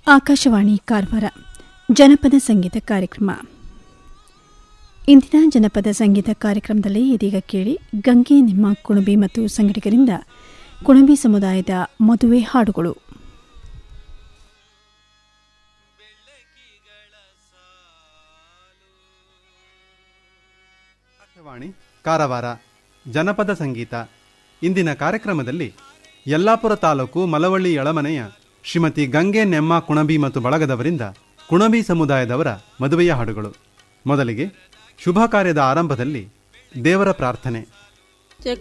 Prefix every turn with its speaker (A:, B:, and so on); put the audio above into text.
A: ಆಕಾಶವಾಣಿ ಕಾರವಾರ ಜನಪದ ಸಂಗೀತ ಕಾರ್ಯಕ್ರಮ ಇಂದಿನ ಜನಪದ ಸಂಗೀತ ಕಾರ್ಯಕ್ರಮದಲ್ಲಿ ಇದೀಗ ಕೇಳಿ ಗಂಗೆ ನಿಮ್ಮ ಕುಣಬಿ ಮತ್ತು ಸಂಘಟಕರಿಂದ ಕುಣಬಿ ಸಮುದಾಯದ ಮದುವೆ ಹಾಡುಗಳು
B: ಆಕಾಶವಾಣಿ ಕಾರವಾರ ಜನಪದ ಸಂಗೀತ ಇಂದಿನ ಕಾರ್ಯಕ್ರಮದಲ್ಲಿ ಯಲ್ಲಾಪುರ ತಾಲೂಕು ಮಲವಳ್ಳಿ ಎಳಮನೆಯ ಶ್ರೀಮತಿ ಗಂಗೆ ನೆಮ್ಮ ಕುಣಬಿ ಮತ್ತು ಬಳಗದವರಿಂದ ಕುಣಬಿ ಸಮುದಾಯದವರ ಮದುವೆಯ ಹಾಡುಗಳು ಮೊದಲಿಗೆ ಶುಭ ಕಾರ್ಯದ ಆರಂಭದಲ್ಲಿ ದೇವರ ಪ್ರಾರ್ಥನೆ